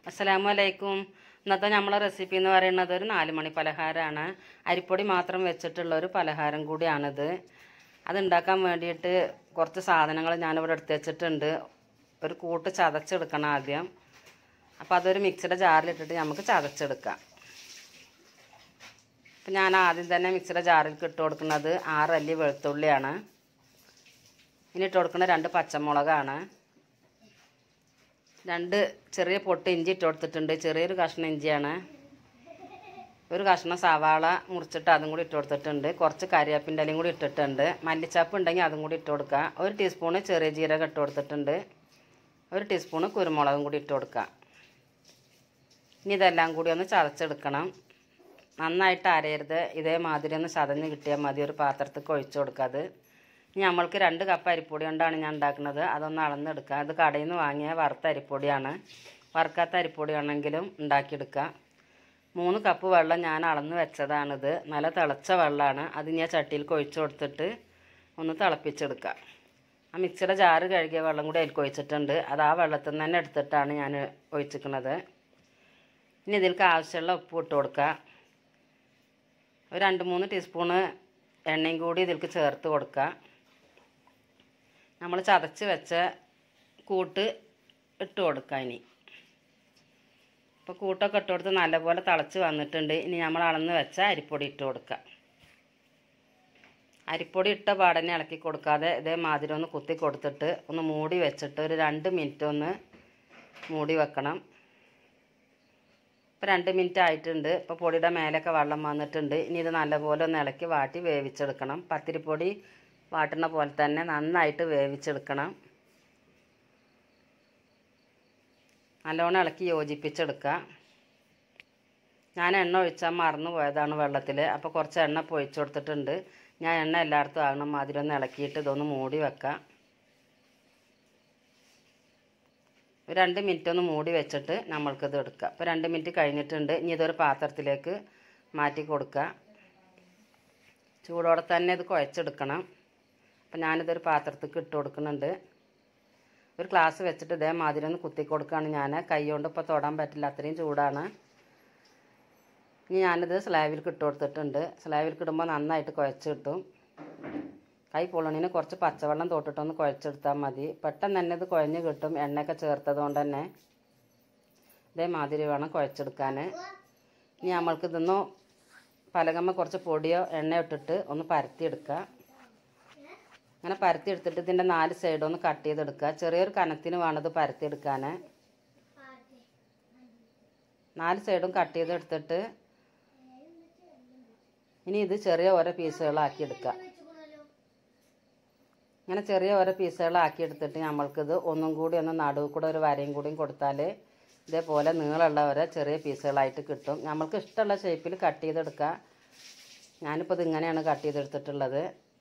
അസ്സലാമു അലൈക്കും ഇന്നത്തെ നമ്മളെ റെസിപ്പി എന്ന് പറയുന്നത് ഒരു നാല് മണി പലഹാരമാണ് അരിപ്പൊടി മാത്രം വെച്ചിട്ടുള്ള ഒരു പലഹാരം കൂടിയാണിത് അത് ഉണ്ടാക്കാൻ വേണ്ടിയിട്ട് കുറച്ച് സാധനങ്ങൾ ഞാനിവിടെ എടുത്ത് വെച്ചിട്ടുണ്ട് ഒരു കൂട്ട് ചതച്ചെടുക്കണം ആദ്യം അപ്പോൾ അതൊരു മിക്സിയുടെ ജാറിലിട്ടിട്ട് നമുക്ക് ചതച്ചെടുക്കാം അപ്പം ഞാൻ ആദ്യം തന്നെ മിക്സിയുടെ ജാറിൽ ഇട്ട് കൊടുക്കുന്നത് ആറല്ലി വെളുത്തുള്ളിയാണ് ഇനി ഇട്ട് കൊടുക്കുന്ന രണ്ട് പച്ചമുളകാണ് രണ്ട് ചെറിയ പൊട്ട് ഇഞ്ചി ഇട്ട് കൊടുത്തിട്ടുണ്ട് ചെറിയൊരു കഷ്ണം ഇഞ്ചിയാണ് ഒരു കഷ്ണം സവാള മുറിച്ചിട്ട് അതും കൂടി ഇട്ട് കൊടുത്തിട്ടുണ്ട് കുറച്ച് കരിവേപ്പിൻ്റെ ഇലയും കൂടി ഇട്ടിട്ടുണ്ട് മല്ലിച്ചപ്പ് ഉണ്ടെങ്കിൽ അതും കൂടി ഇട്ട് കൊടുക്കുക ഒരു ടീസ്പൂണ് ചെറിയ ജീരകം ഇട്ട് കൊടുത്തിട്ടുണ്ട് ഒരു ടീസ്പൂണ് കുരുമുളകും കൂടി ഇട്ട് കൊടുക്കുക ഇനി ഇതെല്ലാം കൂടി ഒന്ന് ചതച്ചെടുക്കണം നന്നായിട്ട് അരയരുത് ഇതേമാതിരി ഒന്ന് ചതഞ്ഞ് കിട്ടിയാൽ മതി ഒരു പാത്രത്തിൽ ഒഴിച്ചു കൊടുക്കുക അത് ഇനി നമ്മൾക്ക് രണ്ട് കപ്പ് അരിപ്പൊടി കൊണ്ടാണ് ഞാൻ ഉണ്ടാക്കുന്നത് അതൊന്ന് അളന്നെടുക്കുക അത് കടയിൽ നിന്ന് വാങ്ങിയ വറുത്ത അരിപ്പൊടിയാണ് വറുക്കാത്ത അരിപ്പൊടിയാണെങ്കിലും ഉണ്ടാക്കിയെടുക്കുക മൂന്ന് കപ്പ് വെള്ളം ഞാൻ അളന്ന് വെച്ചതാണിത് നല്ല തിളച്ച വെള്ളമാണ് അത് ഞാൻ ചട്ടിയിൽ ഒഴിച്ചു കൊടുത്തിട്ട് ഒന്ന് തിളപ്പിച്ചെടുക്കുക ആ മിക്സിയുടെ ജാറ് കഴുകിയ വെള്ളം കൂടി അതിൽ ഒഴിച്ചിട്ടുണ്ട് അത് ആ വെള്ളത്തിൽ നിന്ന് തന്നെ എടുത്തിട്ടാണ് ഞാൻ ഒഴിച്ചിരിക്കുന്നത് ഇനി ഇതിലേക്ക് ആവശ്യമുള്ള ഉപ്പ് ഇട്ട് കൊടുക്കുക ഒരു രണ്ട് മൂന്ന് ടീസ്പൂണ് എണ്ണയും കൂടി ഇതിലേക്ക് ചേർത്ത് കൊടുക്കുക നമ്മൾ ചതച്ച് വെച്ച കൂട്ട് ഇട്ട് കൊടുക്കുക ഇനി ഇപ്പോൾ കൂട്ടൊക്കെ ഇട്ട് കൊടുത്ത് നല്ലപോലെ തിളച്ച് വന്നിട്ടുണ്ട് ഇനി നമ്മൾ അളന്ന് വെച്ച അരിപ്പൊടി ഇട്ട് കൊടുക്കുക അരിപ്പൊടി ഇട്ട പാടന്നെ ഇളക്കി കൊടുക്കാതെ ഇതേമാതിരി ഒന്ന് കുത്തി കൊടുത്തിട്ട് ഒന്ന് മൂടി വെച്ചിട്ട് ഒരു രണ്ട് മിനിറ്റ് ഒന്ന് മൂടി വെക്കണം ഇപ്പോൾ രണ്ട് മിനിറ്റ് ആയിട്ടുണ്ട് ഇപ്പോൾ പൊടിയുടെ മേലൊക്കെ വെള്ളം വന്നിട്ടുണ്ട് ഇനി ഇത് നല്ലപോലെ ഒന്ന് ഇളക്കി വാട്ടി വേവിച്ചെടുക്കണം പത്തിരിപ്പൊടി വാട്ടുന്ന പോലെ തന്നെ നന്നായിട്ട് വേവിച്ചെടുക്കണം നല്ലോണം ഇളക്കി യോജിപ്പിച്ചെടുക്കുക ഞാൻ എണ്ണ ഒഴിച്ചാൽ മറന്നു പോയതാണ് വെള്ളത്തിൽ അപ്പോൾ കുറച്ച് എണ്ണ പൊഴിച്ചു കൊടുത്തിട്ടുണ്ട് ഞാൻ എണ്ണ എല്ലായിടത്തും ആകണം മാതിരി ഒന്ന് ഇളക്കിയിട്ട് ഇതൊന്ന് മൂടി വെക്കാം ഒരു രണ്ട് മിനിറ്റ് ഒന്ന് മൂടി വെച്ചിട്ട് നമ്മൾക്കിത് എടുക്കാം ഇപ്പോൾ രണ്ട് മിനിറ്റ് കഴിഞ്ഞിട്ടുണ്ട് ഇനി ഇതൊരു പാത്രത്തിലേക്ക് മാറ്റി കൊടുക്കുക ചൂടോടെ തന്നെ ഇത് കുഴച്ചെടുക്കണം അപ്പം ഞാനിതൊരു പാത്രത്തേക്ക് ഇട്ട് കൊടുക്കുന്നുണ്ട് ഒരു ഗ്ലാസ് വെച്ചിട്ട് ഇതേമാതിരി ഒന്ന് കുത്തി കൊടുക്കുകയാണ് ഞാൻ കൈ കൊണ്ട് ഇപ്പോൾ തൊടാൻ പറ്റില്ല അത്രയും ചൂടാണ് ഇനി ഞാനിത് സ്ലാവിലേക്ക് ഇട്ട് കൊടുത്തിട്ടുണ്ട് സ്ലാവിലേക്ക് ഇടുമ്പോൾ നന്നായിട്ട് കുഴച്ച് കിട്ടും കൈ പൊള്ളണിന് കുറച്ച് പച്ചവെള്ളം തൊട്ടിട്ടൊന്ന് കുഴച്ചെടുത്താൽ മതി പെട്ടെന്ന് തന്നെ ഇത് കുഴഞ്ഞ് കിട്ടും എണ്ണയൊക്കെ ചേർത്തത് കൊണ്ട് തന്നെ ഇതേമാതിരി വേണം കുഴച്ചെടുക്കാൻ ഇനി നമ്മൾക്ക് ഇതൊന്ന് പലകമ്മ കുറച്ച് പൊടിയോ എണ്ണയോ ഇട്ടിട്ട് ഒന്ന് പരത്തിയെടുക്കുക അങ്ങനെ പരത്തി എടുത്തിട്ട് ഇതിൻ്റെ നാല് സൈഡും ഒന്ന് കട്ട് ചെയ്തെടുക്കുക ചെറിയൊരു കനത്തിന് വേണത് പരത്തിയെടുക്കാൻ നാല് സൈഡും കട്ട് ചെയ്തെടുത്തിട്ട് ഇനി ഇത് ചെറിയ ഓരോ പീസുകളാക്കി എടുക്കുക ഇങ്ങനെ ചെറിയ ഓരോ പീസുകളാക്കി എടുത്തിട്ട് നമ്മൾക്കിത് ഒന്നും കൂടി ഒന്ന് നടുവ് കൂടെ ഒരു വരയും കൂടിയും കൊടുത്താൽ ഇതേപോലെ നീളമുള്ള ഓരോ ചെറിയ പീസുകളായിട്ട് കിട്ടും നമ്മൾക്ക് ഇഷ്ടമുള്ള ഷേപ്പിൽ കട്ട് ചെയ്തെടുക്കുക ഞാനിപ്പോൾ ഇത് ഇങ്ങനെയാണ് കട്ട് ചെയ്തെടുത്തിട്ടുള്ളത്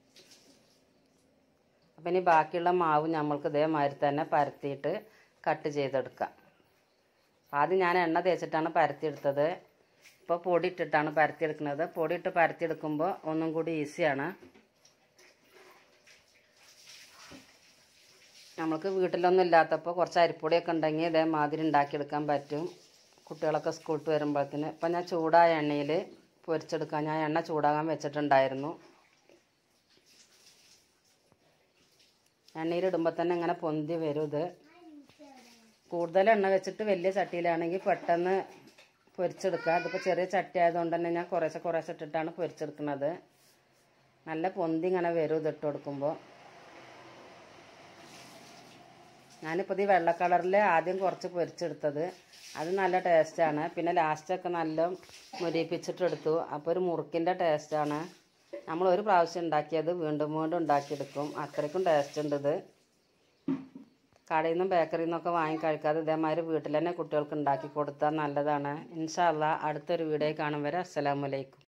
അപ്പം ഇനി ബാക്കിയുള്ള മാവ് നമ്മൾക്ക് ഇതേമാതിരി തന്നെ പരത്തിയിട്ട് കട്ട് ചെയ്തെടുക്കാം ആദ്യം ഞാൻ എണ്ണ തേച്ചിട്ടാണ് പരത്തിയെടുത്തത് ഇപ്പോൾ പൊടി ഇട്ടിട്ടാണ് പരത്തിയെടുക്കുന്നത് പൊടി ഇട്ട് പരത്തിയെടുക്കുമ്പോൾ ഒന്നും കൂടി ഈസിയാണ് നമുക്ക് വീട്ടിലൊന്നും ഇല്ലാത്തപ്പോൾ കുറച്ച് അരിപ്പൊടിയൊക്കെ ഉണ്ടെങ്കിൽ ഇതേമാതിരി ഉണ്ടാക്കിയെടുക്കാൻ പറ്റും കുട്ടികളൊക്കെ സ്കൂളിൽ വരുമ്പോഴത്തേന് ഇപ്പം ഞാൻ ചൂടായ എണ്ണയിൽ പൊരിച്ചെടുക്കാൻ ഞാൻ എണ്ണ ചൂടാകാൻ വെച്ചിട്ടുണ്ടായിരുന്നു എണ്ണയിലിടുമ്പോൾ തന്നെ ഇങ്ങനെ പൊന്തി വരും ഇത് കൂടുതൽ എണ്ണ വെച്ചിട്ട് വലിയ ചട്ടിയിലാണെങ്കിൽ പെട്ടെന്ന് പൊരിച്ചെടുക്കുക അതിപ്പോൾ ചെറിയ ചട്ടി ആയതുകൊണ്ട് തന്നെ ഞാൻ കുറേശ്ശെ കുറേശ്ശെ ഇട്ടിട്ടാണ് പൊരിച്ചെടുക്കുന്നത് നല്ല പൊന്തി ഇങ്ങനെ വരും ഇത് ഇട്ട് കൊടുക്കുമ്പോൾ ഞാനിപ്പോൾ ഈ വെള്ള കളറിൽ ആദ്യം കുറച്ച് പൊരിച്ചെടുത്തത് അത് നല്ല ടേസ്റ്റാണ് പിന്നെ ലാസ്റ്റൊക്കെ നല്ല മുരിപ്പിച്ചിട്ടെടുത്തു അപ്പോൾ ഒരു മുറുക്കിൻ്റെ ടേസ്റ്റാണ് നമ്മൾ ഒരു പ്രാവശ്യം ഉണ്ടാക്കിയത് വീണ്ടും വീണ്ടും ഉണ്ടാക്കിയെടുക്കും അത്രയ്ക്കും ടേസ്റ്റ് ഉണ്ട് ഇത് കടയിൽ നിന്നും ബേക്കറിയിൽ നിന്നൊക്കെ വാങ്ങി കഴിക്കാതെ ഇതേമാതിരി വീട്ടിൽ തന്നെ കുട്ടികൾക്ക് ഉണ്ടാക്കി കൊടുത്താൽ നല്ലതാണ് ഇൻഷാല്ല അടുത്തൊരു വീഡിയോ കാണും വരെ അസ്സലാമലൈക്കും